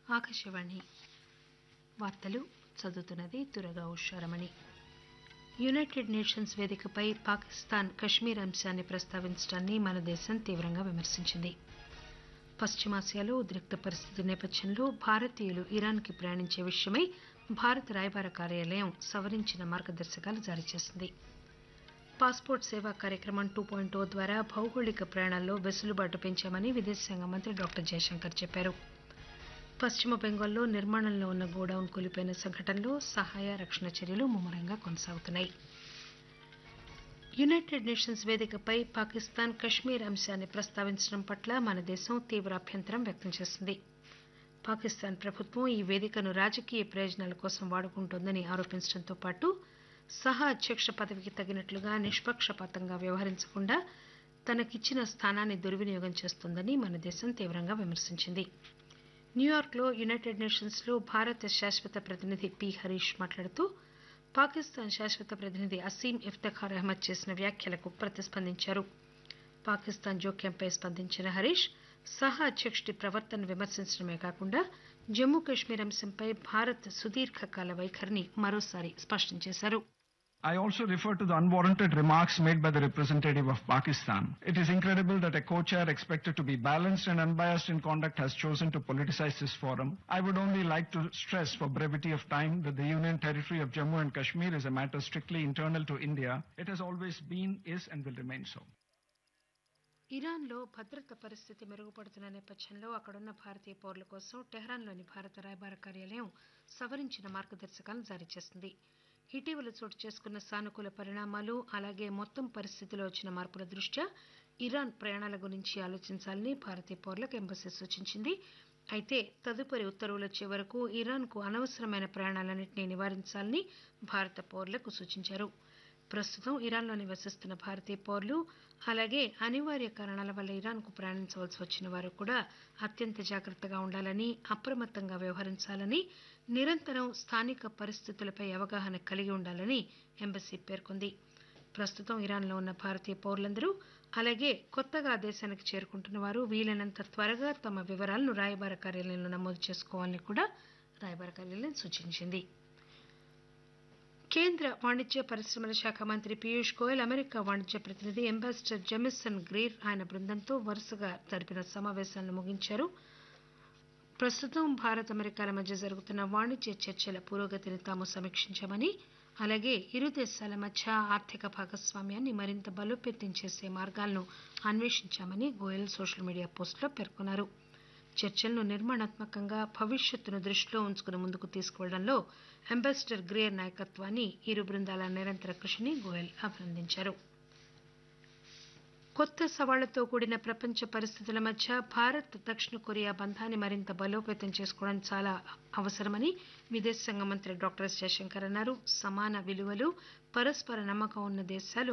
ఆకాశవాణి వార్తలు చదువుతున్నది దురగా Usharamani United nations వేదికపై పాకిస్తాన్ కశ్మీర్ అంశాన్ని ప్రస్తావించడాన్ని మన దేశం తీవ్రంగా విమర్శించింది పశ్చిమాసియాలో ఉద్రిక్త పరిస్థితి నేపథ్యంలో భారతీయులు ఇరాన్కి ప్రయాణించే విషయమై భారత రాయబార కార్యాలయం సవరించిన మార్గదర్శకాలు జారీ చేసింది పాస్పోర్ట్ సేవా కార్యక్రమం టూ పాయింట్ ఓ ద్వారా భౌగోళిక ప్రయాణాల్లో వెసులుబాటు పెంచామని విదేశాంగ మంత్రి డాక్టర్ జయశంకర్ చెప్పారు పశ్చిమ బెంగాల్లో నిర్మాణంలో ఉన్న గోడౌన్ కూలిపోయిన సంఘటనలో సహాయ రక్షణ చర్యలు ముమ్మరంగా కొనసాగుతున్నాయి యునైటెడ్ నేషన్స్ వేదికపై పాకిస్తాన్ కశ్మీర్ అంశాన్ని ప్రస్తావించడం పట్ల మన దేశం తీవ్ర అభ్యంతరం వ్యక్తం చేసింది పాకిస్తాన్ ప్రభుత్వం ఈ వేదికను రాజకీయ ప్రయోజనాల కోసం వాడుకుంటోందని ఆరోపించడంతో పాటు సహా అధ్యక్ష పదవికి తగినట్లుగా నిష్పక్షపాతంగా వ్యవహరించకుండా తనకిచ్చిన స్థానాన్ని దుర్వినియోగం చేస్తోందని మన దేశం తీవ్రంగా విమర్శించింది న్యూయార్క్లో యునైటెడ్ నేషన్స్లో భారత శాశ్వత ప్రతినిధి పి హరీష్ మాట్లాడుతూ పాకిస్తాన్ శాశ్వత ప్రతినిధి అసీం ఇఫ్తఖార్ అహ్మద్ చేసిన వ్యాఖ్యలకు ప్రతిస్పందించారు పాకిస్తాన్ జోక్యంపై స్పందించిన హరీష్ సహా అధ్యక్షుడి ప్రవర్తనను విమర్శించడమే కాకుండా జమ్మూ కశ్మీర్ అంశంపై భారత్ సుదీర్ఘకాల వైఖరిని మరోసారి స్పష్టం చేశారు I also refer to the unwarranted remarks made by the representative of Pakistan. It is incredible that a co-chair expected to be balanced and unbiased in conduct has chosen to politicize this forum. I would only like to stress for brevity of time that the Union territory of Jammu and Kashmir is a matter strictly internal to India. It has always been, is and will remain so. ఇరాన్లో భద్రత పరిస్థితి మెరుగుపడుతున్న నేపథ్యంలో అక్కడున్న భారతీయ పౌరుల కోసం టెహ్రాన్లోని భారత రాయబార కార్యాలయం సవరించిన మార్గదర్శకాలను జారీ చేసింది ఇటీవల చోటు చేసుకున్న సానుకూల పరిణామాలు అలాగే మొత్తం పరిస్థితిలో వచ్చిన మార్పుల దృష్ట్యా ఇరాన్ ప్రయాణాల గురించి ఆలోచించాలని భారతీయ పౌరులకు ఎంబసీ సూచించింది అయితే తదుపరి ఉత్తర్వులు వచ్చే వరకు ఇరాన్కు అనవసరమైన ప్రయాణాలన్నింటినీ నివారించాలని భారత పౌరులకు సూచించారు ప్రస్తుతం ఇరాన్లో నివసిస్తున్న భారతీయ పౌరులు అలాగే అనివార్య కారణాల వల్ల ఇరాన్కు ప్రయాణించవలసి వచ్చిన వారు కూడా అత్యంత జాగ్రత్తగా ఉండాలని అప్రమత్తంగా వ్యవహరించాలని నిరంతరం స్థానిక పరిస్థితులపై అవగాహన కలిగి ఉండాలని ఎంబసీ పేర్కొంది ప్రస్తుతం ఇరాన్లో ఉన్న భారతీయ పౌరులందరూ అలాగే కొత్తగా దేశానికి చేరుకుంటున్న వారు వీలైనంత త్వరగా తమ వివరాలను రాయబార కార్యాలయంలో నమోదు చేసుకోవాలని కూడా రాయబార కార్యాలయం సూచించింది కేంద్ర వాణిజ్య పరిశ్రమల శాఖ మంత్రి పీయూష్ గోయల్ అమెరికా వాణిజ్య ప్రతినిధి అంబాసిడర్ జెమిసన్ గ్రీర్ ఆయన బృందంతో వరుసగా జరిపిన సమావేశాలను ముగించారు ప్రస్తుతం భారత్ అమెరికాల మధ్య జరుగుతున్న వాణిజ్య చర్చల పురోగతిని తాము సమీక్షించామని అలాగే ఇరు దేశాల మధ్య ఆర్థిక భాగస్వామ్యాన్ని మరింత బలోపేతం చేసే మార్గాలను అన్వేషించామని గోయల్ సోషల్ మీడియా పోస్టులో పేర్కొన్నారు చర్చలను నిర్మాణాత్మకంగా భవిష్యత్తును దృష్టిలో ఉంచుకుని ముందుకు తీసుకువెళ్లడంలో అంబాసిడర్ గ్రేయర్ నాయకత్వాన్ని ఇరు బృందాల నిరంతర కృషిని గోయల్ అభినందించారు కొత్త సవాళ్లతో కూడిన ప్రపంచ పరిస్థితుల మధ్య భారత్ దక్షిణ కొరియా బంధాన్ని మరింత బలోపేతం చేసుకోవడం చాలా అవసరమని విదేశాంగ మంత్రి డాక్టర్ ఎస్ జయశంకర్ అన్నారు సమాన విలువలు పరస్పర నమ్మకం ఉన్న దేశాలు